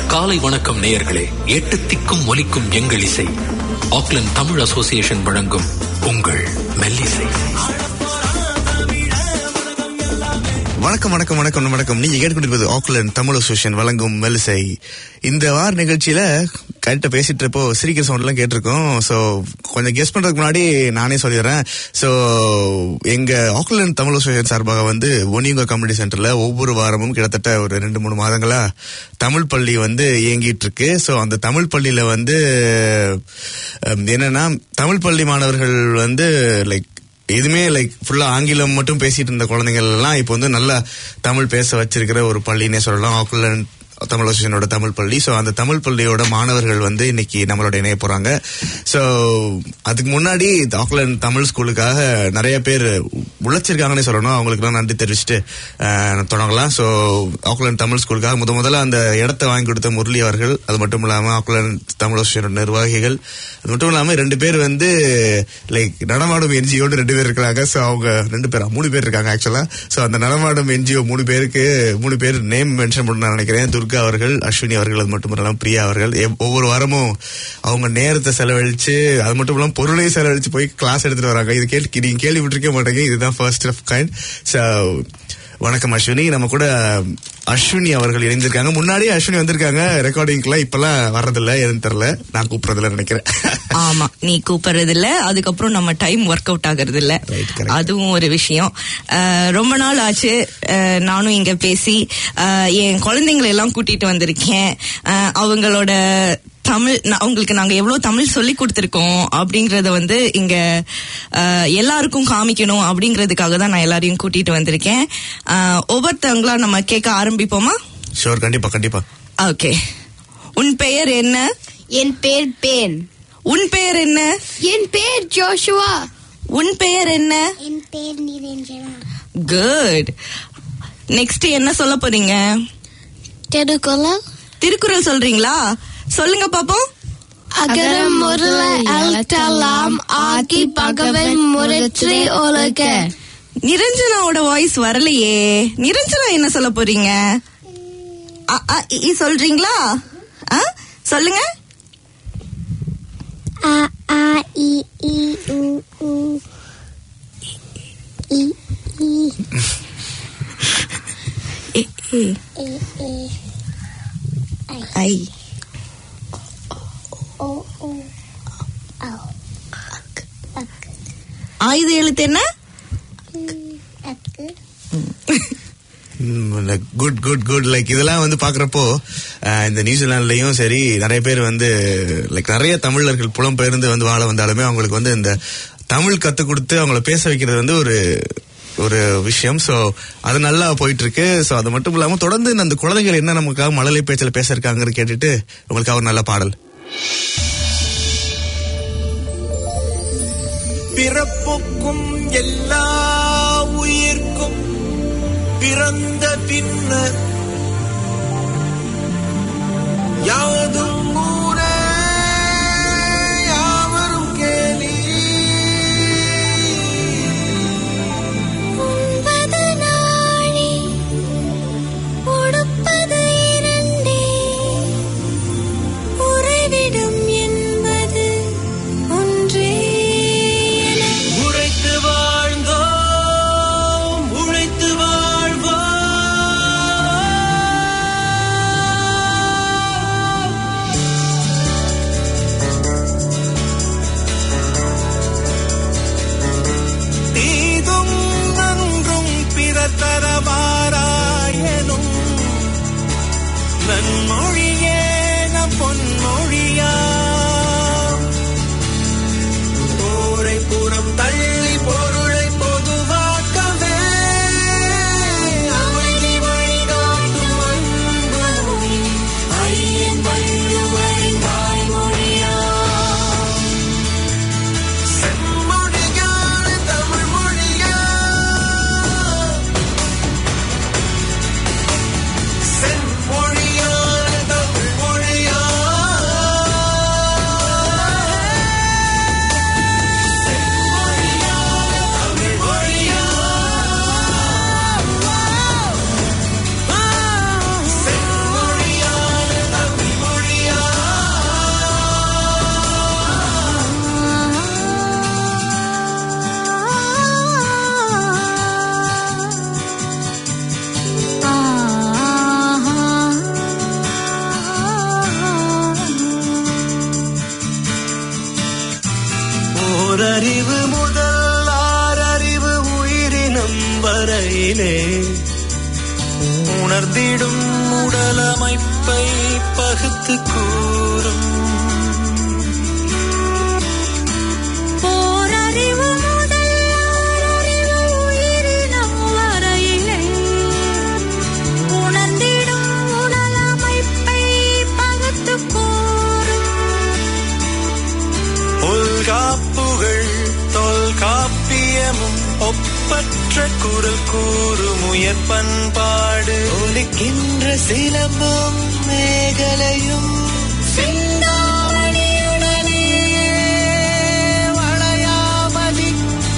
காலை வணக்கம் நேயர்களே எட்டு திக்கும் ஒலிக்கும் எங்கள் இசை ஆக்லாந்து தமிழ் அசோசியேஷன் வழங்கும் உங்கள் மெல்லிசை வணக்கம் வணக்கம் வணக்கம் வணக்கம் நீங்க கேட்டுக்கொண்டிருப்பது ஆக்லாந்து தமிழ் அசோசியேஷன் வழங்கும் மெல்லிசை இந்த வார நிகழ்ச்சியில கரெக்டா பேசிட்டு இருப்போ சிரிக்கிற சவுண்ட் எல்லாம் கேட்டிருக்கோம் சோ கொஞ்சம் கெஸ் பண்றதுக்கு முன்னாடி நானே சொல்லிடுறேன் சோ எங்க ஆக்லாந்து தமிழ் அசோசியேஷன் சார்பாக வந்து ஒனியுங்க கம்யூனிட்டி சென்டர்ல ஒவ்வொரு வாரமும் கிட்டத்தட்ட ஒரு ரெண்டு மூணு மாதங்களா தமிழ் பள்ளி வந்து இயங்கிட்டு இருக்கு சோ அந்த தமிழ் பள்ளியில வந்து அஹ், என்னன்னா தமிழ் பள்ளி மாணவர்கள் வந்து லைக் எதுவுமே லைக் ஃபுல்லா ஆங்கிலம் மட்டும் பேசிட்டு இருந்த குழந்தைகள் எல்லாம் இப்போ வந்து நல்லா தமிழ் பேச வச்சிருக்கிற ஒரு பள்ளின்னே சொல்லலாம் ஆக்லாந்து தமிழ் அசோசியேஷனோட தமிழ் பள்ளி ஸோ அந்த தமிழ் பள்ளியோட மாணவர்கள் வந்து இன்னைக்கு நம்மளோட இணைய போறாங்க ஸோ அதுக்கு முன்னாடி இந்த ஆக்லாந்து தமிழ் ஸ்கூலுக்காக நிறைய பேர் உழைச்சிருக்காங்கன்னே சொல்லணும் அவங்களுக்குலாம் நன்றி தெரிவிச்சுட்டு அஹ், தொடங்கலாம் ஸோ ஆக்லாந்து தமிழ் ஸ்கூலுக்காக முத முதல்ல அந்த இடத்த வாங்கி கொடுத்த முரளி அவர்கள் அது மட்டும் இல்லாம ஆக்லாந்து தமிழ் அசோசியேஷனோட நிர்வாகிகள் அது மட்டும் இல்லாம ரெண்டு பேர் வந்து லைக் நடமாடும் என்ஜிஓடு ரெண்டு பேர் இருக்காங்க ஸோ அவங்க ரெண்டு பேரா மூணு பேர் இருக்காங்க ஆக்சுவலா ஸோ அந்த நடமாடும் என்ஜிஓ மூணு பேருக்கு மூணு பேர் நேம் மென்ஷன் பண்ண நான் நினைக்கிறேன் துர்கா அவர்கள் அஸ்வினி அவர்கள் அது மட்டும் இல்லாம பிரியா அவர்கள் எவ்- ஒவ்வொரு வாரமும் அவங்க நேரத்தை செலவழிச்சு அது மட்டும் இல்லாம பொருளையும் செலவழிச்சு போய் கிளாஸ் எடுத்துட்டு வராங்க இது கேள்வி நீங்க கேள்விப்பட்டிருக்க மாட்டேங்க இதுதான் ஃபர்ஸ்ட் ஆஃப் கைண்ட் ஸோ வணக்கம் அஸ்வினி நம்ம கூட அஸ்வினி அவர்கள் இணைந்திருக்காங்க முன்னாடியே அஸ்வினி வந்திருக்காங்க ரெக்கார்டிங்க்குலாம் இப்பெல்லாம் வர்றதில்ல எதுன்னு தெரியல நான் கூப்பிடுறதில்ல நினைக்கிறேன் ஆமா நீ கூப்பிடுறது இல்ல அதுக்கப்புறம் நம்ம டைம் ஒர்க் அவுட் ஆகுறது இல்ல Right, correct. அதுவும் ஒரு விஷயம் அஹ், ரொம்ப நாள் ஆச்சு அஹ், நானும் இங்க பேசி அஹ், என் குழந்தைங்களை எல்லாம் கூட்டிட்டு வந்திருக்கேன் அஹ், அவங்களோட தமிழ் நா- அவங்களுக்கு நாங்க எவ்வளவு தமிழ் சொல்லி கொடுத்திருக்கோம் அப்படிங்கறத வந்து இங்க அஹ், எல்லாருக்கும் காமிக்கணும் அப்படிங்கறதுக்காக தான் நான் எல்லாரையும் கூட்டிட்டு வந்திருக்கேன் அஹ், ஒவ்வொருத்தவங்களா நம்ம கேட்க ஆரம்பிப்போமா ஷோர் கண்டிப்பா கண்டிப்பா ஓகே உன் பெயர் என்ன என் பேர் பேன் உன் பெயர் என்ன என் பேர் ஜோஷுவா உன் பெயர் என்ன என் பேர் நிரஞ்சனா குட் நெக்ஸ்ட் என்ன சொல்ல போறீங்க திருக்குறள் திருக்குறள் சொல்றீங்களா சொல்லுங்க பாப்போம் அகரம் முதல எழுத்தெல்லாம் ஆக்கி பகவன் முறைச்சி உலக நிரஞ்சனாவோட வாய்ஸ் வரலையே நிரஞ்சனா என்ன சொல்ல போறீங்க அ, அ, இ, இ சொல்றீங்களா ஆ? சொல்லுங்க ஆ ஆ இ இ உ உ இ இ ஏ, ஏ, ஏ ஏ ஐ ஓ ஓ ஔ அக் ஆயுத எழுத்து என்ன அக்கு குட் குட் குட் லைக் இதெல்லாம் வந்து பாக்குறப்போ அஹ், இந்த நியூசிலாந்துலயும் சரி நிறைய பேர் வந்து லைக் நிறைய தமிழர்கள் புலம்பெயர்ந்து வந்து வாழ வந்தாலுமே அவங்களுக்கு வந்து இந்த தமிழ் கத்து கொடுத்து அவங்கள பேச வைக்கிறது வந்து ஒரு ஒரு விஷயம் சோ அது நல்லா போயிட்டு இருக்கு சோ அது மட்டும் இல்லாம தொடர்ந்து இந்த குழந்தைகள் என்ன நமக்காக மழலை பேச்சில் பேச இருக்காங்கன்னு கேட்டுட்டு உங்களுக்காக ஒரு நல்ல பாடல் பிறப்புக்கும் எல்லா உயிர்க்கும் பிறந்த பின்னர் யாதும் ஊரே யாவரும் கேலி உண்பது நாழி உடுப்பது இரண்டே உறைவிடம் என்பது ஒன்றே உழைத்து வாழ்ந்தோம் உழைத்து வாழ்வோம் தீதும் நன்றும் பிறர் தரவாராயனும் நன்மொழியே நம் பொன்மொழியா போரை புறம் தள்ளி பொருளை பொதுவாக்கவே அமைதி வழிகாட்டும் அன்பு மொழி ஐயன் வள்ளுவரின் தாய்மொழியா செம்மொழியான தமிழ் மொழியா செம்மொழியான உணர்ந்திடும் உடலமைப்பை பகுத்து கூறும் போரறிவு முதல் ஆறறிவு உயிரினம் வரையிலே உணர்ந்திடும் உடலமைப்பை பகுத்துக் கூறும் தொல்காப்புகள் தொல்காப்பியமும் ஒப்பற்ற குரல் கூறும் உயர் பண்பாடு ஒலிக்கின்ற சிலம்பும் மேகலையும் சிந்தாமணியுடனே வளையாமதி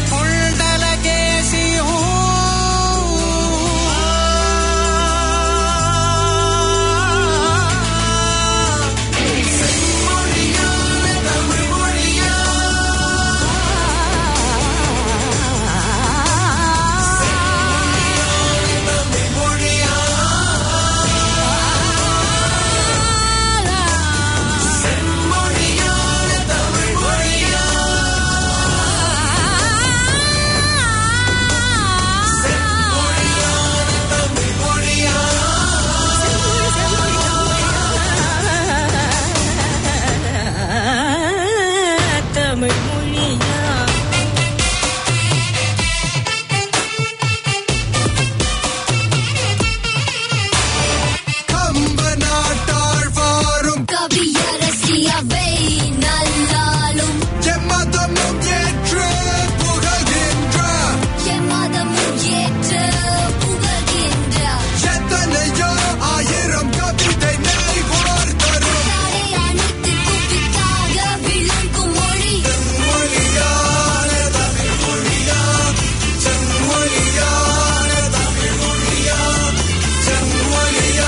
புல்டலகேசியும் தமிழ் மொழியா கம்ப நாட்டார் வாரும் கவியரசியவை நல்லாலும் எம்மதமும் ஏற்று புகழ்கின்ற எம்மதமும் ஏற்று புகழ்கின்ற எத்தனையோ ஆயிரம் கவிதை நெறிவோர் தரும் தாரை அனைத்து குப்பிக்காக விளங்கும் மொழி மொழியான தமிழ் மொழியா செம்மொழியான தமிழ் மொழியா செம்மொழியா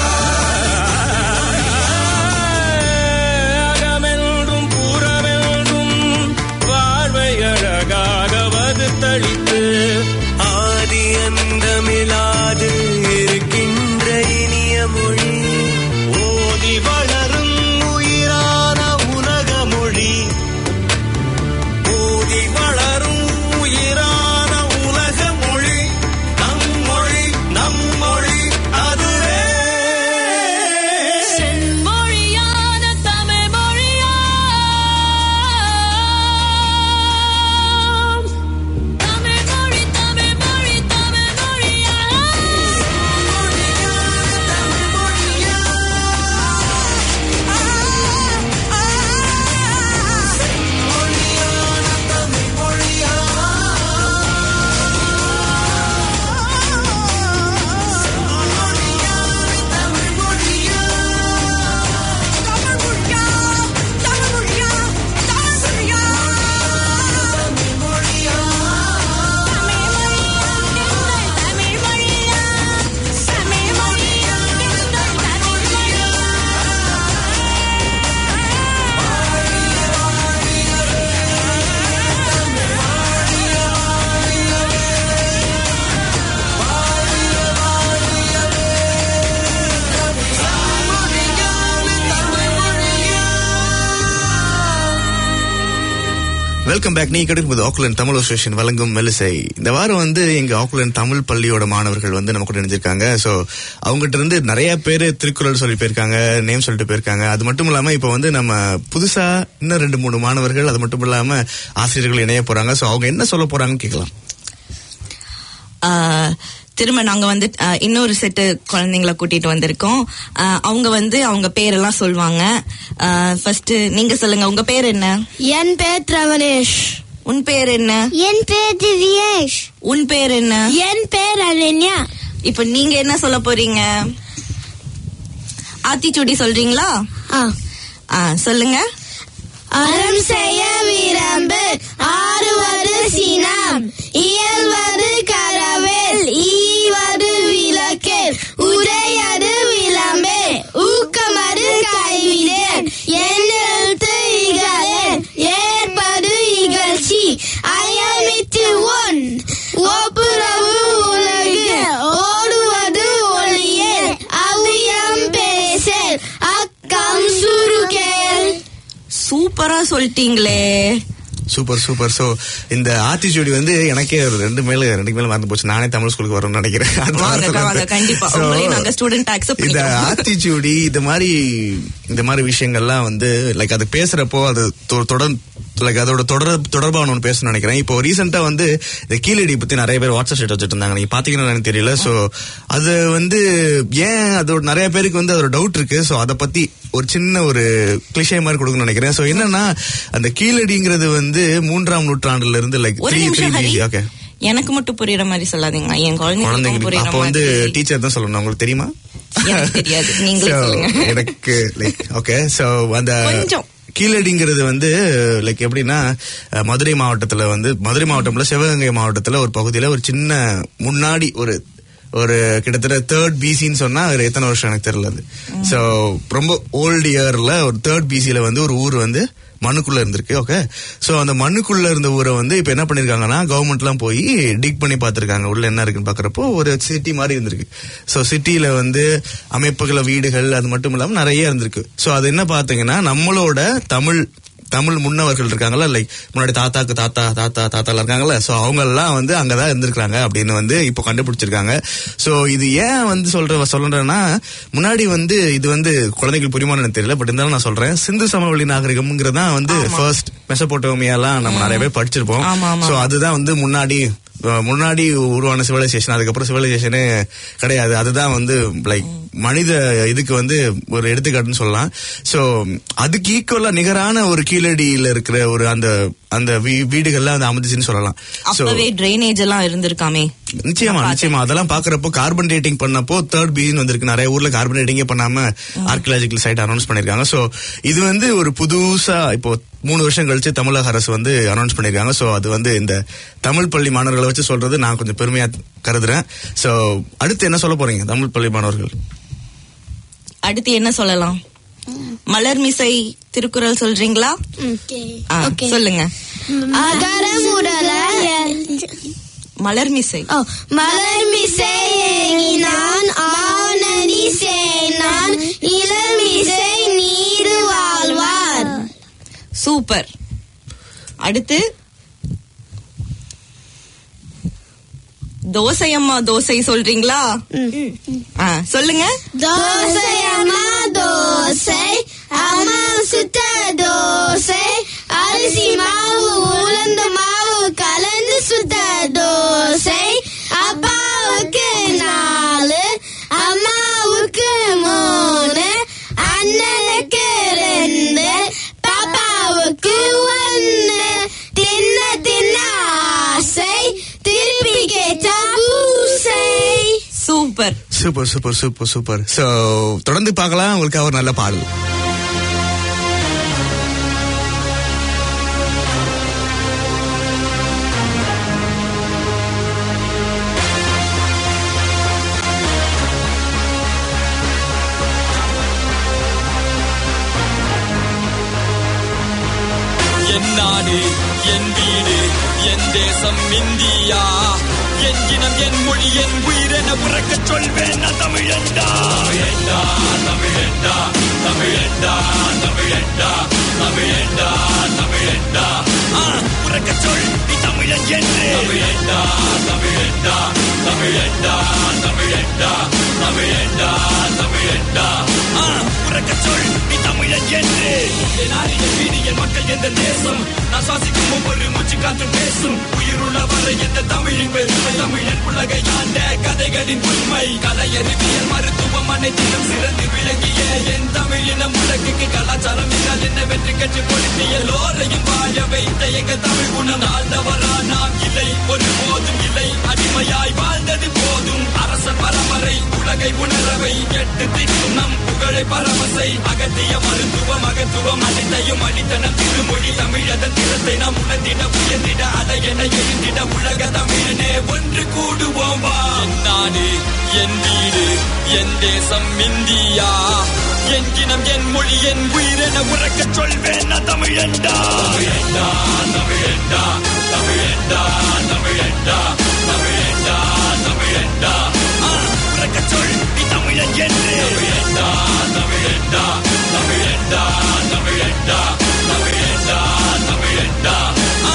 அகமென்றும் புறமென்றும் வாழ்வை அழகாக வகுத்தளித்து ஆதி அந்தமிலாது இருக்கின்ற இனிய மொழி ஓதி வளரும் உயிரான உலக மொழி ஓதி வளரும் உயிரான உலக மொழி நம் மொழி நம் மொழி அதுவே செம்மொழியான தமிழ் மொழியாம் தமிழ் மொழி தமிழ் மொழி தமிழ் வெல்கம் பேக் நீங்க கிடைக்கும் போது ஆக்லாந்து தமிழ் அசோசியேஷன் வழங்கும் மெலிசை இந்த வாரம் வந்து எங்க ஆக்லாந்து தமிழ் பள்ளியோட மாணவர்கள் வந்து நம்ம கூட இணைஞ்சிருக்காங்க சோ அவங்ககிட்ட இருந்து நிறைய பேர் திருக்குறள் சொல்லி போயிருக்காங்க நேம் சொல்லிட்டு போயிருக்காங்க அது மட்டும் இல்லாம இப்ப வந்து நம்ம புதுசா இன்னும் ரெண்டு மூணு மாணவர்கள் அது மட்டும் இல்லாம ஆசிரியர்கள் இணைய போறாங்க சோ அவங்க என்ன சொல்ல போறாங்கன்னு கேட்கலாம் ஆஹ் திரும்ப நாங்க வந்து ஆஹ் இன்னொரு செட்டு குழந்தைங்களை கூட்டிட்டு வந்திருக்கோம் ஆஹ் அவங்க வந்து அவங்க பேரெல்லாம் சொல்லுவாங்க ஃபர்ஸ்ட் நீங்க சொல்லுங்க உங்க பேர் என்ன என் பேர் திரவனேஷ் உன் பேர் என்ன என் பேர் திவ்யேஷ் உன் பேர் என்ன என் பேர் அனன்யா இப்ப நீங்க என்ன சொல்ல போறீங்க ஆத்திச்சூடி சொல்றீங்களா ஆ. ஆ சொல்லுங்க அறம் செய்ய விரம்பு ஆறுவது சினம் இயல்வது கரவேல் ஈவது விளக்கேல் உடையது விளம்பே ஊக்கமது கைவிடேன் எழுத்து இகழேன் ஏற்பது இகழ்ச்சி அயமித்து ஒன் ஒப்புரவு உலகு ஓடுவது ஒளியே அவ்வியம் பேசல் அக்கம் சுருகேல் சூப்பரா சொல்லிட்டீங்களே சூப்பர் சூப்பர் சோ இந்த ஆத்திச்சூடி வந்து எனக்கே ஒரு ரெண்டு மேல ரெண்டு மேல மறந்து போச்சு நானே தமிழ் ஸ்கூலுக்கு வரணும்னு நினைக்கிறேன் அது வாங்க, மறந்து வாங்க, கண்டிப்பா. So, உங்களையும் நாங்க student accept இந்த பண்ணிக்கிறோம். ஆத்திச்சூடி இந்த மாதிரி இந்த மாதிரி விஷயங்கள்லாம் வந்து லைக் அது பேசுறப்போ அது தொ- தொடர் லைக் அதோட தொடர் தொடர்பான ஒன்று பேசணும்னு நினைக்கிறேன் இப்போ ரீசெண்டா வந்து இந்த கீழடி பத்தி நிறைய பேர் வாட்ஸ்அப் ஸ்டேட் வச்சுட்டு இருந்தாங்க நீங்க பாத்தீங்கன்னா எனக்கு தெரியல சோ அது வந்து ஏன் அதோட நிறைய பேருக்கு வந்து அதோட டவுட் இருக்கு சோ அதை பத்தி ஒரு சின்ன ஒரு கிளிஷே மாதிரி கொடுக்கணும்னு நினைக்கிறேன் சோ என்னன்னா அந்த கீழடிங்கிறது வந்து மூன்றாம் நூற்றாண்டுல இருந்து லைக் ஒரு த்ரீ த்ரீ நிமிஷம் ஹரி ஓகே எனக்கு மட்டும் புரியுற மாதிரி சொல்லாதீங்க என் குழந்தைங்களுக்கு குழந்தைங்களுக்கு புரியுற அப்போ வந்து மாதிரி டீச்சர் தான் சொல்லணும் உங்களுக்கு தெரியுமா எனக்கு தெரியாது நீங்களே So, சொல்லுங்க எனக்கு லைக் ஓகே சோ அந்த கொஞ்சம். கீழடிங்கிறது வந்து லைக் எப்படின்னா அஹ், மதுரை மாவட்டத்துல வந்து மதுரை மாவட்டம்ல சிவகங்கை மாவட்டத்துல ஒரு பகுதியில ஒரு சின்ன முன்னாடி ஒரு ஒரு கிட்டத்தட்ட தேர்ட் பிசின்னு சொன்னா ஒரு எத்தனை வருஷம் எனக்கு தெரியல அது சோ ரொம்ப ஓல்டு இயர்ல ஒரு தேர்ட் பிசில வந்து ஒரு ஊர் வந்து மண்ணுக்குள்ள இருந்திருக்கு ஓகே சோ அந்த மண்ணுக்குள்ள இருந்த ஊரை வந்து இப்ப என்ன பண்ணிருக்காங்கன்னா கவர்மெண்ட் எல்லாம் போய் டிக் பண்ணி பார்த்திருக்காங்க உள்ள என்ன இருக்குன்னு பாக்குறப்போ ஒரு சிட்டி மாதிரி இருந்திருக்கு சோ சிட்டில வந்து அமைப்புகள் வீடுகள் அது மட்டும் இல்லாம நிறைய இருந்திருக்கு சோ அது என்ன பாத்தீங்கன்னா நம்மளோட தமிழ் தமிழ் முன்னவர்கள் இருக்காங்கல்ல லைக் முன்னாடி தாத்தாக்கு தாத்தா தாத்தா தாத்தால இருக்காங்கல்ல சோ அவங்க எல்லாம் வந்து அங்கதான் இருந்திருக்காங்க அப்படின்னு வந்து இப்போ கண்டுபிடிச்சிருக்காங்க சோ இது ஏன் வந்து சொல்ற சொல்றேன்னா முன்னாடி வந்து இது வந்து குழந்தைகள் புரியுமான்னு எனக்கு தெரியல பட் இருந்தாலும் நான் சொல்றேன் சிந்து சமவெளி நாகரிகம்ங்கிறது தான் வந்து ஃபர்ஸ்ட் மெசபோட்டோமியாலாம் நம்ம நிறைய பேர் படிச்சிருப்போம் ஆமா, ஆமா. சோ அதுதான் வந்து முன்னாடி அஹ், முன்னாடி உருவான சிவிலைசேஷன் அதுக்கப்புறம் சிவிலைசேஷனே கிடையாது அதுதான் வந்து லைக் மனித இதுக்கு வந்து ஒரு எடுத்துக்காட்டுன்னு சொல்லலாம் சோ அதுக்கு ஈக்குவலா நிகரான ஒரு கீழடியில இருக்கிற ஒரு அந்த அந்த வீ- வீடுகள்லாம் வந்து அமைஞ்சிச்சுன்னு சொல்லலாம் சோ அப்பவே ட்ரைனேஜ் எல்லாம் இருந்திருக்காமே நிச்சயமா நிச்சயமா அதெல்லாம் பாக்குறப்போ கார்பன் டேட்டிங் பண்ணப்போ தேர்ட் பின்னு வந்திருக்கு நிறைய ஊர்ல கார்பன் டேட்டிங்கே பண்ணாம ஆர்கியலாஜிக்கல் சைட் அனௌன்ஸ் பண்ணிருக்காங்க சோ இது வந்து ஒரு புதுசா இப்போ மூணு வருஷம் கழிச்சு தமிழக அரசு வந்து அனௌன்ஸ் பண்ணிருக்காங்க சோ அது வந்து இந்த தமிழ் பள்ளி மாணவர்களை வச்சு சொல்றது நான் கொஞ்சம் பெருமையா கருதுறேன் சோ அடுத்து என்ன சொல்ல போறீங்க தமிழ் பள்ளி மாணவர்கள் அடுத்து என்ன சொல்லலாம் மலர் மிசை திருக்குறள் சொல்றீங்களா ஆ, சொல்லுங்க அகர முதல மலர் மிசை ஓ, மலர் மிசை ஏகினான் ஆனடி சேனான் இளமிசை நீடு வாழ்வார் சூப்பர் அடுத்து தோசை அம்மா தோசை சொல்றீங்களா ஆ, சொல்லுங்க தோசை அம்மா தோசை அம்மா சுத்த தோசை அரிசி மாவு உளுந்த மாவு கலந்து சுத்த தோசை அப்பாவுக்கு நாலு அம்மாவுக்கு மூணு அண்ணனுக்கு ரெண்டு பாப்பாவுக்கு ஒன்னு தின்ன தின்ன ஆசை திருப்பி கேட்டா பூசை super super super super super so தொடர்ந்து பார்க்கலாம் உங்களுக்கு ஒரு நல்ல பாடல் என் நாடு என் வீடு என் தேசம் இந்தியா என் இனம் என் மொழி என் உயிரென உறக்கச் சொல்வேன் நான் தமிழண்டா தமிழண்டா தமிழண்டா தமிழண்டா தமிழண்டா தமிழண்டா தமிழண்டா ஆ, உறக்கச் சொல் நீ தமிழன் என்று தமிழண்டா தமிழண்டா தமிழண்டா தமிழண்டா தமிழண்டா தமிழண்டா ஆ, உறக்கச் சொல் நீ தமிழன் என்று என் நாடு என் வீடு என் மக்கள் எந்த தேசம் நான் சுவாசிக்கும் ஒவ்வொரு மூச்சு காற்று பேசும் உயிருள்ள வரை எந்த தமிழின் பெருமை தமிழன் உலகை ஆண்ட கதைகளின் உண்மை கலை அறிவியல் மருத்துவம் அனைத்திலும் சிறந்து விளங்கிய என் தமிழினம் உலகுக்கு கலாச்சாரம் என்றால் என்ன வெற்றி கற்று கொடுத்து எல்லோரையும் வாழ வைத்த எங்கள் தமிழ் குணம் ஆழ்ந்தவரா நாம் இல்லை ஒரு போதும் இல்லை அடிமையாய் வாழ்ந்தது போதும் அரச பரம்பரை உலகை உணரவை எட்டு திக்கும் நம் புகழை பரவசை அகத்திய மருத்துவம் அகத்துவம் அனைத்தையும் அளித்தன திருமொழி தமிழதன் திறத்தை நாம் உணர்ந்திட உயர்ந்திட அதை என எழுந்திட உலக தமிழனே ஒன்று கூடுவோம் வா என் நாடு என் வீடு என் தேசம் இந்தியா என் இனம் என் மொழி என் உயிரென உறக்கச் சொல்வேன் நான் தமிழண்டா தமிழண்டா தமிழண்டா தமிழண்டா தமிழண்டா தமிழண்டா தமிழண்டா ஆ, உறக்கச் சொல் நீ தமிழன் என்று தமிழண்டா தமிழண்டா தமிழண்டா தமிழண்டா தமிழண்டா தமிழண்டா ஆ,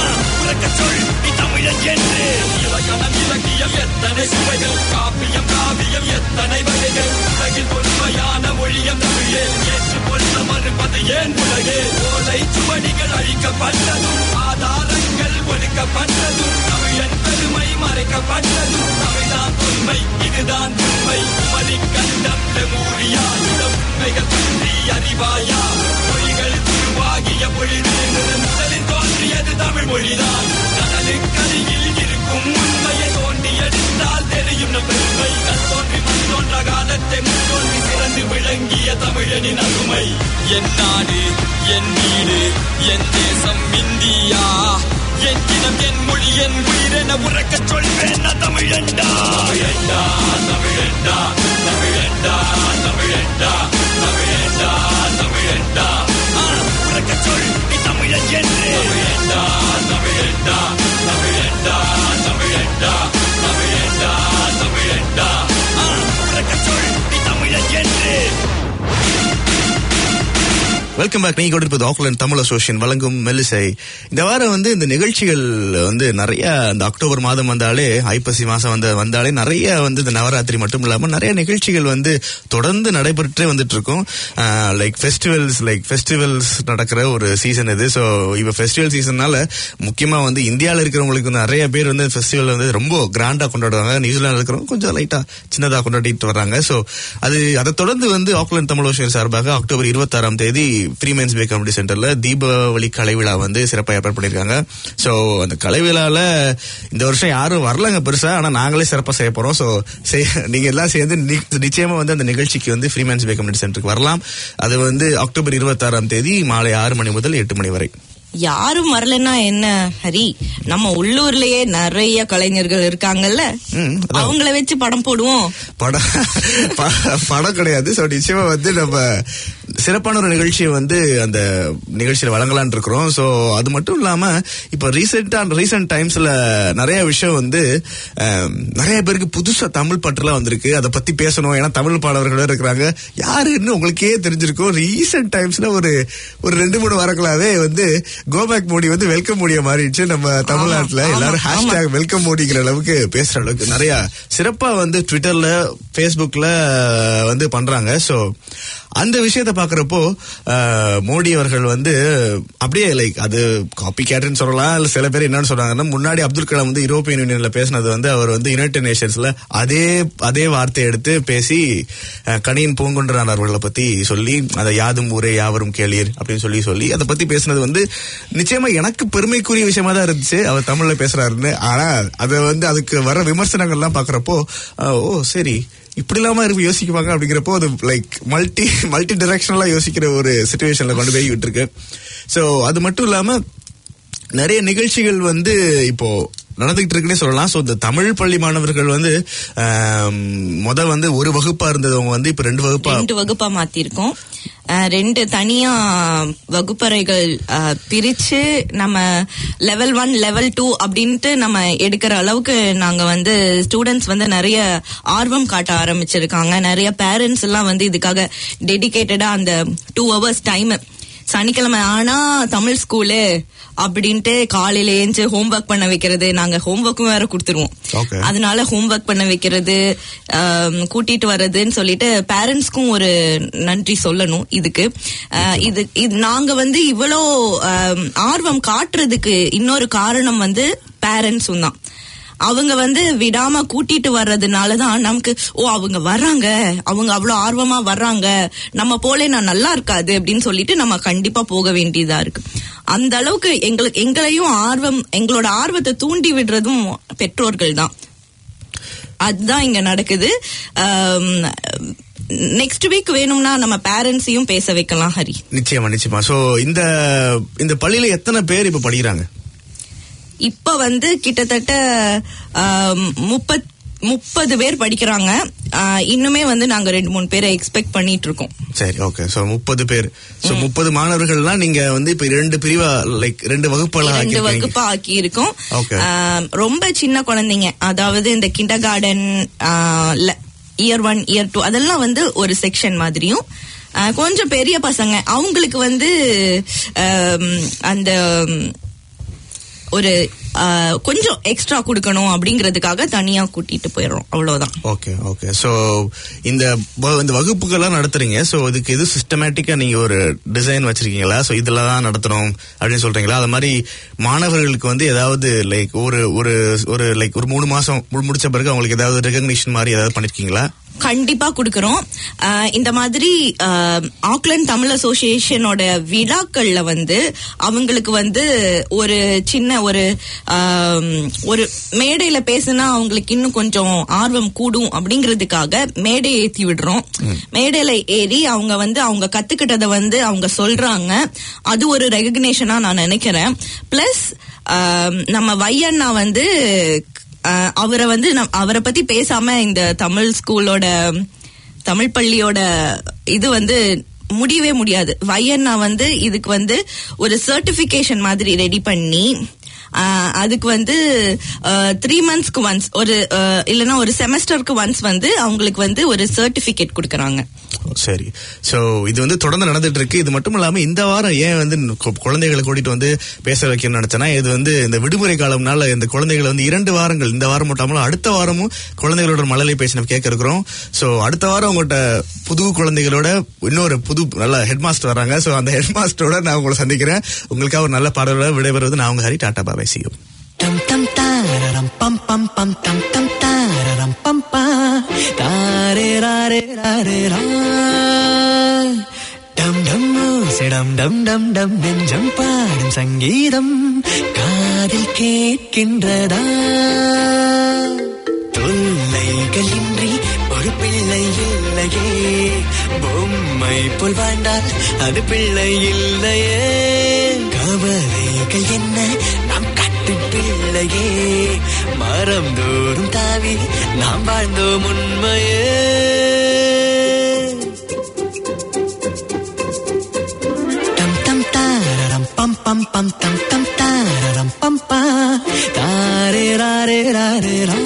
என்று இலக்கணம் இலக்கியம் எத்தனை சுவைகள் காப்பியம் காவியம் எத்தனை வகைகள் உலகில் தொன்மையான மொழியம் தமிழே ஏற்றுக்கொள்ள மறுப்பது ஏன் உலகே ஓலை சுவடிகள் அழிக்கப்பட்டதும் ஆதாரங்கள் ஒடுக்கப்பட்டதும் தமிழன் பெருமை மறைக்கப்பட்டதும் தமிழ்தான் உண்மை இதுதான் உண்மை மணிக்கண்டம் லெமூரியா இடம் உண்மைகள் பற்றி அறிவாயா மொழிகள் உருவாகிய பொழுது முதன் முதலில் தோன்றியது தமிழ் மொழிதான் கடலுக்கடியில் இருக்கும் உண்மையை தோண்டி எடுத்தால் தெரியும் நம் பெருமை கல் தோன்றி மண் தோன்ற காலத்தை முன் தோன்றி சிறந்து விளங்கிய தமிழனின் அருமை என் நாடு என் வீடு என் தேசம் இந்தியா என் இனம் என் மொழி என் உயிரென உறக்கச் சொல்வேன் நான் தமிழண்டா தமிழண்டா தமிழண்டா தமிழண்டா தமிழண்டா தமிழண்டா தமிழண்டா ஆ, உறக்கச் சொல் நீ தமிழன் என்று தமிழண்டா தமிழண்டா தமிழண்டா தமிழண்டா தமிழண்டா தமிழண்டா ஆ, உறக்கச் சொல் நீ தமிழன் என்று வெல்கம் பேக் நீங்க கொண்டிருப்பது ஆக்லாண்ட் தமிழ் அசோசியேஷன் வழங்கும் மெல்லிசை இந்த வாரம் வந்து இந்த நிகழ்ச்சிகள் வந்து நிறைய இந்த அக்டோபர் மாதம் வந்தாலே ஐப்பசி மாசம் வந்த வந்தாலே நிறைய வந்து இந்த நவராத்திரி மட்டும் இல்லாம நிறைய நிகழ்ச்சிகள் வந்து தொடர்ந்து நடைபெற்றே வந்துட்டு இருக்கும் லைக் ஃபெஸ்டிவல்ஸ் லைக் ஃபெஸ்டிவல்ஸ் நடக்கிற ஒரு சீசன் இது ஸோ இப்போ ஃபெஸ்டிவல் சீசன்னால முக்கியமா வந்து இந்தியாவில் இருக்கிறவங்களுக்கு நிறைய பேர் வந்து ஃபெஸ்டிவல் வந்து ரொம்ப கிராண்டா கொண்டாடுவாங்க நியூசிலாந்து இருக்கிறவங்க கொஞ்சம் லைட்டா சின்னதா கொண்டாடிட்டு வர்றாங்க ஸோ அது அதை தொடர்ந்து வந்து ஆக்லாந்து தமிழ் ஓஷன் சார்பாக அக்டோபர் இருபத்தாறாம் தேதி ப்ரீ மென்ஸ் பே கமிட்டி சென்டர்ல தீபாவளி கலை விழா வந்து சிறப்பாக ஏற்பாடு பண்ணியிருக்காங்க ஸோ அந்த கலை விழால இந்த வருஷம் யாரும் வரலங்க பெருசா ஆனா நாங்களே சிறப்பாக செய்ய போறோம் ஸோ நீங்க எல்லாம் சேர்ந்து நி- நிச்சயமா வந்து அந்த நிகழ்ச்சிக்கு வந்து ஃப்ரீ மென்ஸ் பே கமிட்டி சென்டருக்கு வரலாம் அது வந்து அக்டோபர் இருபத்தாறாம் தேதி மாலை ஆறு மணி முதல் எட்டு மணி வரை யாரும் வரலன்னா என்ன ஹரி நம்ம உள்ளூர்லயே நிறைய கலைஞர்கள் இருக்காங்கல்ல ம், அதான். அவங்கள வச்சு படம் போடுவோம் படம் ப- படம் கிடையாது ஸோ நிச்சயமா வந்து நம்ம சிறப்பான ஒரு நிகழ்ச்சியை வந்து அந்த நிகழ்ச்சியில வழங்கலாம்னு இருக்கிறோம் ஸோ அது மட்டும் இல்லாம இப்போ ரீசெண்டா ரீசெண்ட் டைம்ஸ்ல நிறைய விஷயம் வந்து அஹ், நிறைய பேருக்கு புதுசா தமிழ் பற்றுலாம் வந்திருக்கு அதை பத்தி பேசணும் ஏன்னா தமிழ் பாடவர்களும் இருக்கிறாங்க யாருன்னு உங்களுக்கே தெரிஞ்சிருக்கும் ரீசெண்ட் டைம்ஸ்ல ஒரு ஒரு ரெண்டு மூணு வாரங்களாவே வந்து கோபேக் மோடி வந்து வெல்கம் மோடியா மாறிடுச்சு நம்ம தமிழ்நாட்டுல ஆமா, எல்லாரும் ஆமா. ஹேஷ்டாக் வெல்கம் மோடிங்கிற அளவுக்கு பேசுற அளவுக்கு நிறைய சிறப்பா வந்து ட்விட்டர்ல ஃபேஸ்புக்ல வந்து பண்றாங்க சோ அந்த விஷயத்த பாக்குறப்போ அஹ், மோடி அவர்கள் வந்து அப்படியே லைக் அது காப்பி கேட்டுன்னு சொல்லலாம் இல்ல சில பேர் என்னன்னு சொல்றாங்கன்னா முன்னாடி அப்துல் கலாம் வந்து யூரோப்பியன் யூனியன்ல பேசினது வந்து அவர் வந்து யுனைடெட் நேஷன்ஸ்ல அதே அதே வார்த்தை எடுத்து பேசி அஹ், கணியன் பூங்குன்றனார் அவர்களை பத்தி சொல்லி அதை யாதும் ஊரே யாவரும் கேளீர் அப்படின்னு சொல்லி சொல்லி அதை பத்தி பேசினது வந்து நிச்சயமா எனக்கு பெருமைக்குரிய விஷயமா தான் இருந்துச்சு அவர் தமிழ்ல பேசுறாருன்னு ஆனா அதை வந்து அதுக்கு வர விமர்சனங்கள்லாம் பாக்குறப்போ அஹ், ஓ சரி இப்படி இல்லாம இருக்கு யோசிக்குவாங்க அப்படிங்கிறப்போ அது லைக் மல்டி மல்டி டைரக்ஷனலா யோசிக்கிற ஒரு சுச்சுவேஷன்ல கொண்டு போய் விட்டுருக்கு சோ அது மட்டும் இல்லாம நிறைய நிகழ்ச்சிகள் வந்து இப்போ நடந்துகிட்டு இருக்குன்னே சொல்லலாம் ஸோ இந்த தமிழ் பள்ளி மாணவர்கள் வந்து ஆம், முத வந்து ஒரு வகுப்பா இருந்தவங்க வந்து இப்ப ரெண்டு வகுப்பா ரெண்டு வகுப்பா மாத்திருக்கோம் அஹ், ரெண்டு தனியா வகுப்பறைகள் அஹ், பிரிச்சு நம்ம லெவல் ஒன் லெவல் டூ அப்படின்ட்டு நம்ம எடுக்கிற அளவுக்கு நாங்க வந்து ஸ்டூடெண்ட்ஸ் வந்து நிறைய ஆர்வம் காட்ட ஆரம்பிச்சிருக்காங்க நிறைய பேரண்ட்ஸ் எல்லாம் வந்து இதுக்காக டெடிகேட்டடா அந்த டூ ஹவர்ஸ் டைம் சனிக்கிழமை ஆனா தமிழ் ஸ்கூலு அப்படின்ட்டு காலையில ஏஞ்சு ஹோம்ஒர்க் பண்ண வைக்கிறது நாங்க ஹோம்ஒர்க்கும் வேற கொடுத்துருவோம் Okay. அதனால ஹோம்ஒர்க் பண்ண வைக்கிறது ஆம், கூட்டிட்டு வர்றதுன்னு சொல்லிட்டு பேரண்ட்ஸ்க்கும் ஒரு நன்றி சொல்லணும் இதுக்கு அஹ், இது இது நாங்க வந்து இவ்வளோ ஆம், ஆர்வம் காட்டுறதுக்கு இன்னொரு காரணம் வந்து பேரண்ட்ஸும் தான் அவங்க வந்து விடாம கூட்டிட்டு வர்றதுனால தான் நமக்கு ஓ அவங்க வர்றாங்க அவங்க அவ்வளோ ஆர்வமா வர்றாங்க நம்ம போல நான் நல்லா இருக்காது அப்படின்னு சொல்லிட்டு நம்ம கண்டிப்பா போக வேண்டியதா இருக்கு அந்த அளவுக்கு எங்களுக்கு எங்களையும் ஆர்வம் எங்களோட ஆர்வத்தை தூண்டி விடுறதும் பெற்றோர்கள் தான் அதுதான் இங்க நடக்குது நெக்ஸ்ட் வீக் வேணும்னா நம்ம பேரண்ட்ஸையும் பேச வைக்கலாம் ஹரி நிச்சயமா நிச்சயமா சோ இந்த இந்த பள்ளியில எத்தனை பேர் இப்ப படிக்கிறாங்க இப்ப வந்து கிட்டத்தட்ட முப்பத் முப்பது பேர் படிக்கிறாங்க ஆஹ் இன்னுமே வந்து நாங்க ரெண்டு மூணு பேரை எக்ஸ்பெக்ட் பண்ணிட்டு இருக்கோம் சரி ஓகே சோ முப்பது பேர் சோ முப்பது மாணவர்கள்லாம் நீங்க வந்து இப்ப இரண்டு பிரிவா லைக் ரெண்டு வகுப்பெல்லாம் ரெண்டு ஆக்கியிருக்கீங்க வகுப்பா ஆக்கி இருக்கோம் Okay. ஆஹ் ரொம்ப சின்ன குழந்தைங்க அதாவது இந்த kindergarten year one year two அதெல்லாம் வந்து ஒரு செக்ஷன் மாதிரியும் ஆஹ் கொஞ்சம் பெரிய பசங்க அவங்களுக்கு வந்து ஆம், அந்த ம், ஒரு ஆஹ், கொஞ்சம் எக்ஸ்ட்ரா கொடுக்கணும் அப்படிங்கிறதுக்காக தனியா கூட்டிட்டு போயிடுறோம் அவ்வளவுதான் ஓகே ஓகே சோ இந்த வ- இந்த வகுப்புகள்லாம் நடத்துறீங்க சோ இதுக்கு எது சிஸ்டமேட்டிக்கா நீங்க ஒரு டிசைன் வச்சிருக்கீங்களா சோ இதுல தான் நடத்தணும் அப்படின்னு சொல்றீங்களா அது மாதிரி மாணவர்களுக்கு வந்து ஏதாவது லைக் ஒரு ஒரு ஒரு லைக் ஒரு மூணு மாசம் மு- முடிச்ச பிறகு அவங்களுக்கு ஏதாவது ரெகக்னிஷன் மாதிரி ஏதாவது பண்ணிருக்கீங்களா கண்டிப்பா கொடுக்கறோம் ஆஹ் இந்த மாதிரி ஆஹ் ஆக்லாந்து தமிழ் அசோசியேஷனோட விழாக்கள்ல வந்து அவங்களுக்கு வந்து ஒரு சின்ன ஒரு ஆம், ஒரு மேடையில பேசுனா அவங்களுக்கு இன்னும் கொஞ்சம் ஆர்வம் கூடும் அப்படிங்கிறதுக்காக மேடை ஏத்தி விடுறோம் மேடையில ஏறி அவங்க வந்து அவங்க கத்துக்கிட்டத வந்து அவங்க சொல்றாங்க அது ஒரு ரெகக்னேஷனா நான் நினைக்கிறேன் பிளஸ் நம்ம வையண்ணா வந்து ஆஹ் அவரை வந்து நம்- அவரை பத்தி பேசாம இந்த தமிழ் ஸ்கூலோட தமிழ் பள்ளியோட இது வந்து முடியவே முடியாது வையண்ணா வந்து இதுக்கு வந்து ஒரு சர்டிபிகேஷன் மாதிரி ரெடி பண்ணி ஆஹ் அதுக்கு வந்து த்ரீ மந்த்ஸ்க்கு ஒன்ஸ் ஒரு ஆஹ் இல்லைன்னா ஒரு செமஸ்டருக்கு ஒன்ஸ் வந்து அவங்களுக்கு வந்து ஒரு சர்டிபிகேட் கொடுக்கறாங்க ஓ, சரி சோ இது வந்து தொடர்ந்து நடந்துட்டு இருக்கு இது மட்டும் இல்லாம இந்த வாரம் ஏன் வந்து கு- குழந்தைகளை கூட்டிட்டு வந்து பேச வைக்கணும்னு நினைச்சேன்னா இது வந்து இந்த விடுமுறை காலம்னால இந்த குழந்தைகளை வந்து இரண்டு வாரங்கள் இந்த வாரம் மட்டும் இல்லாம அடுத்த வாரமும் குழந்தைகளோட மழலை பேசி நம்ம கேட்க இருக்கிறோம் சோ அடுத்த வாரம் உங்கள்கிட்ட புது குழந்தைகளோட இன்னொரு புது நல்ல ஹெட் மாஸ்டர் வராங்க சோ அந்த ஹெட் மாஸ்டரோட நான் உங்களை சந்திக்கிறேன் உங்களுக்காக ஒரு நல்ல பாடலோட விடைபெறுவது நான் உங்க Hari Tata பாபாய் சியும் Tam tam tararam pam pam pam tam tam tararam pam pa tare rare rare ra dum dum sedam dum dum dum நெஞ்சம் பாடும் சங்கீதம் காதில் கேட்கின்றதா தொல்லைகள் இன்றி ஒரு பிள்ளை இல்லையே பொம்மை போல் வாழ்ந்தால் அது பிள்ளை இல்லையே கவலைகள் என்ன நாம் கட்டு பிள்ளையே மரம் தோறும் தாவி நாம் வாழ்ந்தோம் உண்மையே tam tam tararam pam pam pam tam tam tararam pam pa tare rare rare ra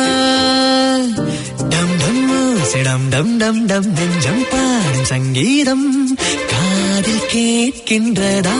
dum dum sedam dum dum dum நெஞ்சம் பாடும் சங்கீதம் காதில் கேட்கின்றதா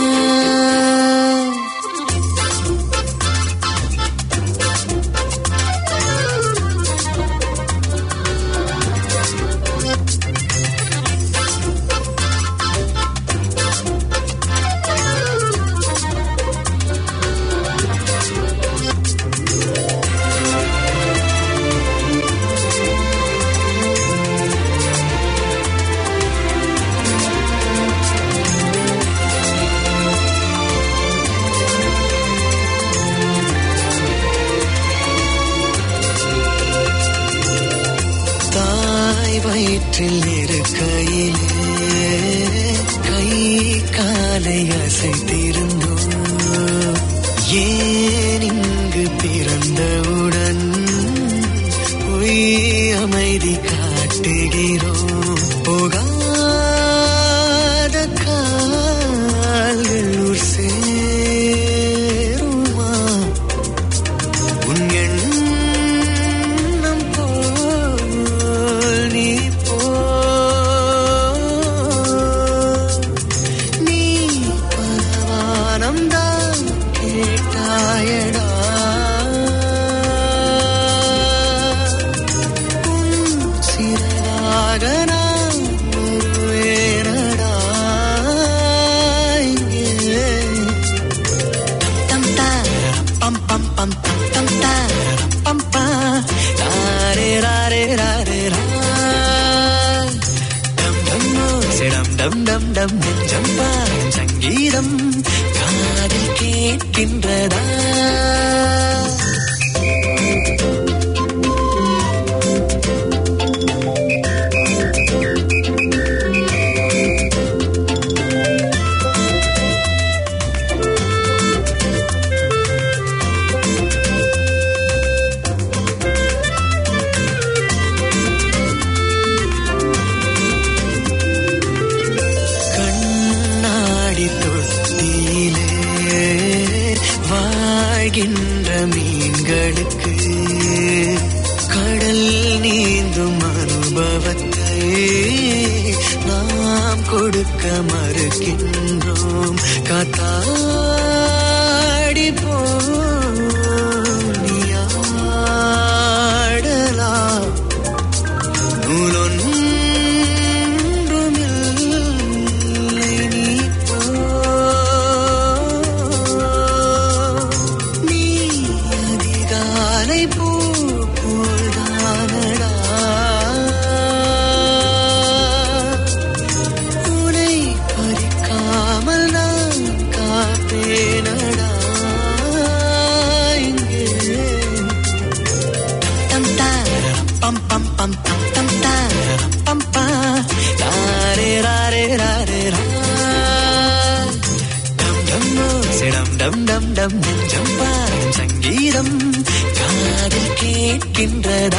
தாய் வயிற்றில் இருக்கையிலே கை காலை அசைத்திருந்தோம் ஏன் இங்கு பிறந்தவுடன் பொய் அமைதி காட்டுகிறோம் போகாத கால்கள் ஊர் சேருமா உன் எண்ணம் போல் நீ போ நீ பரவானம்தான் கேட்டாயடா உன் சிறகாக நான் வருவேனடா இங்கே. tam tararam pam pam pam tam tam tararam pam pa tare rare rare ra dum dum sedam dum dum dum நெஞ்சம் பாடும் சங்கீதம் காதில் கேட்கின்றதா கண்ணாடி தொட்டியிலே வாழ்கின்ற மீன்களுக்கு கடல் நீந்தும் அனுபவத்தை நாம் கொடுக்க மறுக்கின்றோம் காத்தாடி போ கண்டம் நெஞ்சம் பாடும் சங்கீதம் காதில் கேட்கின்றதா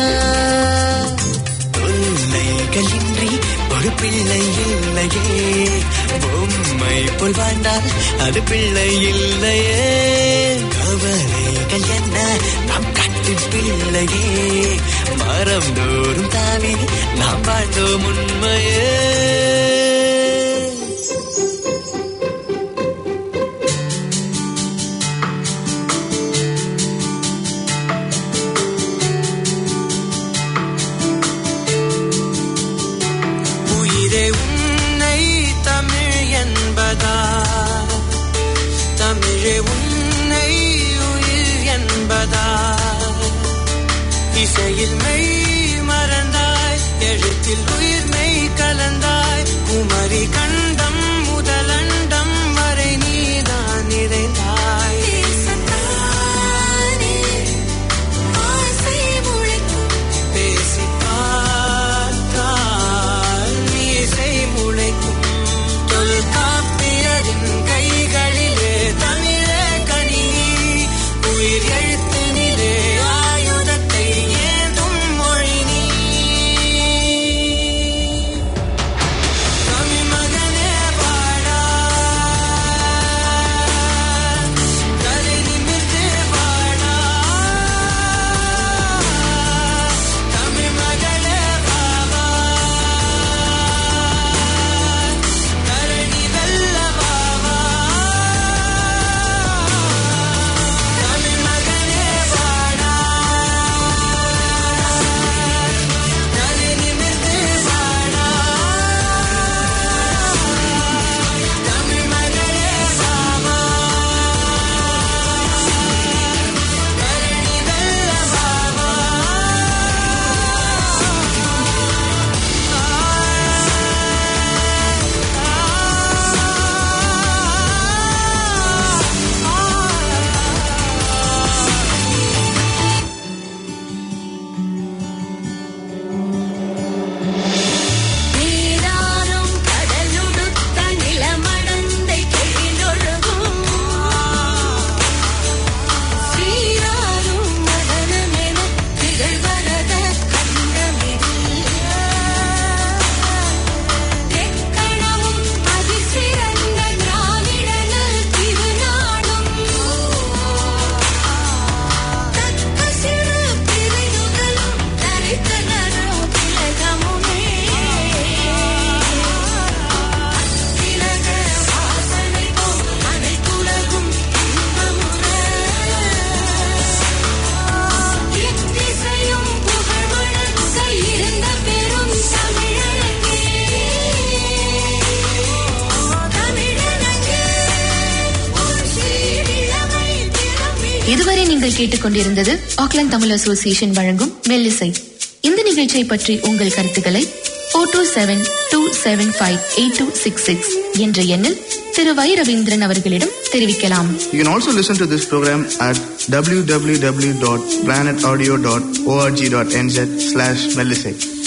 தொல்லைகள் இன்றி ஒரு பிள்ளை இல்லையே பொம்மை போல் வாழ்ந்தால் அது பிள்ளை இல்லையே கவலைகள் என்ன நாம் கட்டு பிள்ளையே மரம் தோறும் தாவி நாம் வாழ்ந்தோம் உண்மையே உயிரே உன்னை தமிழ் என்பதா தமிழே உன்னை உயிர் என்பதா இசையில் மெய் மறந்தாய் எழுத்தில் உயிர் மெய் கலந்தாய் குமரி கண்டம் முதலண்டம் வரை நீதான் நிறைந்தாய் பேசி பார்த்தால் மீசை முளைக்கும் தொல்காப்பியரின் கைகளிலே தமிழே கனி உயிர் எழுத்தினிலே ஆயுதத்தை ஏந்தும் மொழி நீ தமிழ் மகனே பாடா தலை நிமிர்ந்து பாடா தமிழ் மகளே பாவா தரணி வெல்ல பாவா தமிழ் மகனே பாடா தலை நிமிர்ந்து பாடா தமிழ் மகளே பாவா தரணி வெல்ல பாவா நீராறும் கடலுடுத்த நிலமடந்தை கெழிலொழுகும் சீராரும் மதனமென திகழ்வரத கண்டமிதில் தெக்கணமும் அதிசிறந்த திராவிடனல் திருநாடும் தக்க சிறு பிரிவுகளும் தரித்தனரோ திலகமுமே திலக வாசனை போல் அனைத்துலகும் இன்பமுற எத்திசையும் புகழ் வழங்க இருந்த பெரும் தமிழனங்கே தமிழனங்கே ஒரு சீரிழமை திறமை இதுவரை நீங்கள் கேட்டுக்கொண்டிருந்தது ஆக்லாந்து தமிழ் அசோசியேஷன் வழங்கும் மெல்லிசை இந்த நிகழ்ச்சியை பற்றி உங்கள் கருத்துக்களை four two seven two seven five eight two six six என்ற எண்ணில் திரு வை ரவீந்திரன் அவர்களிடம் தெரிவிக்கலாம் You can also listen to this program at www.planetaudio.org.nz slash Melisate.